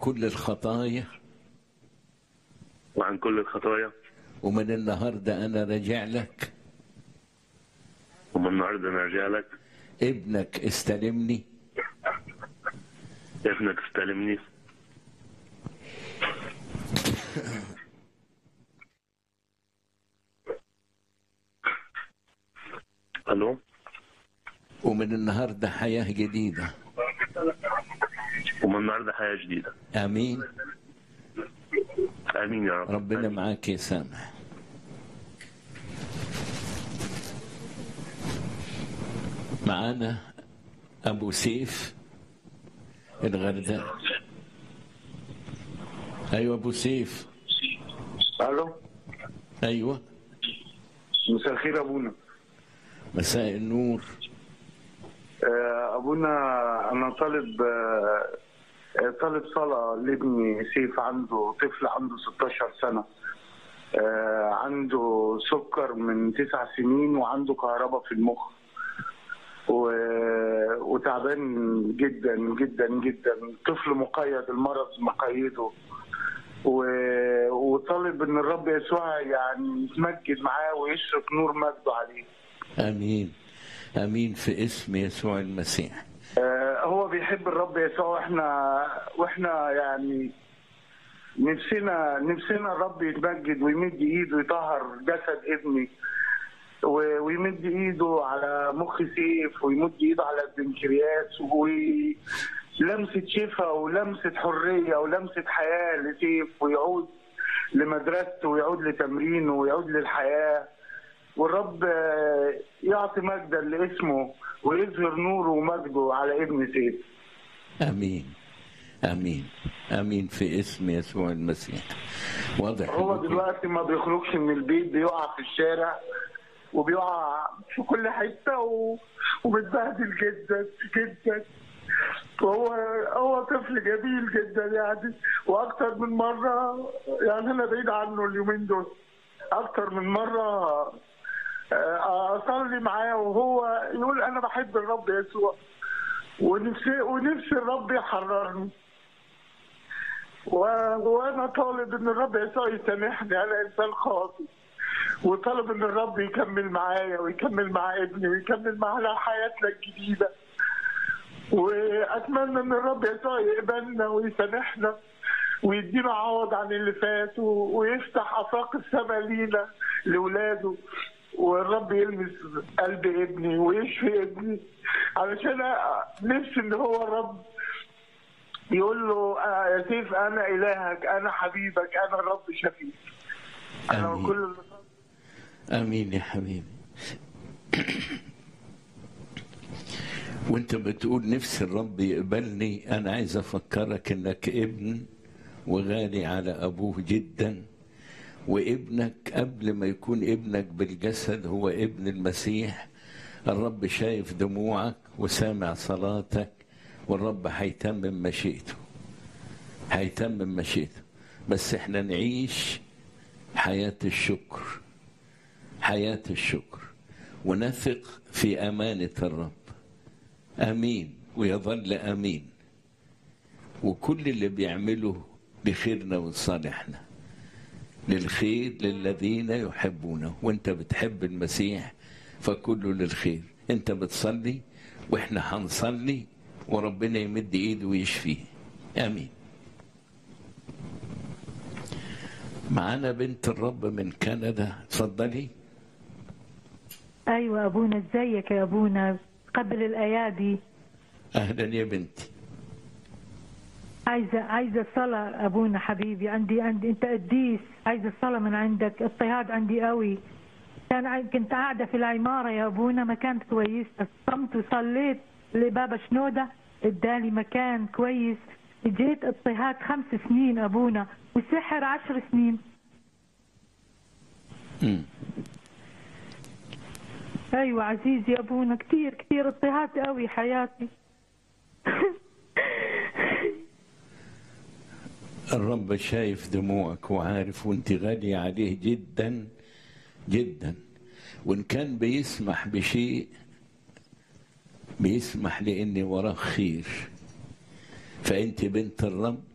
كل الخطايا وعن كل الخطايا ومن النهارده انا راجع لك ومن النهارده نرجع لك ابنك استلمني ابنك استلمني الو ومن النهارده حياه جديده ومن النهارده حياه جديده امين امين يا رب ربنا معاك يا سامح معانا ابو سيف الغرداء ايوه ابو سيف الو ايوه مساء الخير يا ابونا مساء النور آه، ابونا انا طالب آه، آه، طالب صلاه لابني سيف عنده طفل عنده 16 سنه آه، عنده سكر من تسع سنين وعنده كهرباء في المخ و- وتعبان جدا جدا جدا طفل مقيد المرض مقيده و- وطالب ان الرب يسوع يعني يتمجد معاه ويشرق نور مجده عليه امين امين في اسم يسوع المسيح آه، هو بيحب الرب يسوع واحنا واحنا يعني نفسنا نفسنا الرب يتمجد ويمد ايده يطهر جسد ابني و- ويمد ايده على مخ سيف ويمد ايده على البنكرياس ولمسه شفاء ولمسه حريه ولمسه حياه لسيف ويعود لمدرسته ويعود لتمرينه ويعود للحياه والرب آه، يعطي مجدا لاسمه ويظهر نوره ومجده على ابن سيف امين امين امين في اسم يسوع المسيح واضح هو إنكم- دلوقتي ما بيخرجش من البيت بيقع في الشارع وبيقع في كل حته و... ومتبهدل جدا جدا وهو هو طفل جميل جدا يعني واكتر من مره يعني انا بعيد عنه اليومين دول اكتر من مره آه، اصلي معاه وهو يقول انا بحب الرب يسوع ونفسي ونفسي الرب يحررني و- وانا طالب ان الرب يسوع يسامحني انا انسان خاطئ وطالب ان الرب يكمل معايا ويكمل مع ابني ويكمل معانا حياتنا الجديده واتمنى ان الرب يسوع يقبلنا ويسامحنا ويدينا عوض عن اللي فات و- ويفتح افاق السماء لينا لاولاده والرب يلمس قلب ابني ويشفي ابني علشان أ- نفسي ان هو الرب يقول له آه يا سيف انا الهك انا حبيبك انا الرب شفيك انا آمين. كل اللي امين يا حبيبي وانت بتقول نفس الرب يقبلني انا عايز افكرك انك ابن وغالي على ابوه جدا وابنك قبل ما يكون ابنك بالجسد هو ابن المسيح الرب شايف دموعك وسامع صلاتك والرب هيتمم مشيئته هيتمم مشيئته بس احنا نعيش حياة الشكر حياة الشكر ونثق في أمانة الرب أمين ويظل أمين وكل اللي بيعمله لخيرنا وصالحنا للخير للذين يحبونه وانت بتحب المسيح فكله للخير انت بتصلي واحنا هنصلي وربنا يمد ايده ويشفيه امين معانا بنت الرب من كندا اتفضلي ايوه ابونا ازيك يا ابونا قبل الايادي اهلا يا بنتي عايزه عايزه الصلاه ابونا حبيبي عندي عندي انت قديس عايزه الصلاه من عندك اضطهاد عندي قوي كان عاي- كنت قاعده في العماره يا ابونا ما كانت كويسه صمت وصليت لبابا شنوده ادالي مكان كويس جيت اضطهاد خمس سنين ابونا وسحر عشر سنين مم. ايوه عزيزي يا ابونا كثير كثير اضطهاد قوي حياتي الرب شايف دموعك وعارف وانت غالية عليه جدا جدا وان كان بيسمح بشيء بيسمح لان وراه خير فانت بنت الرب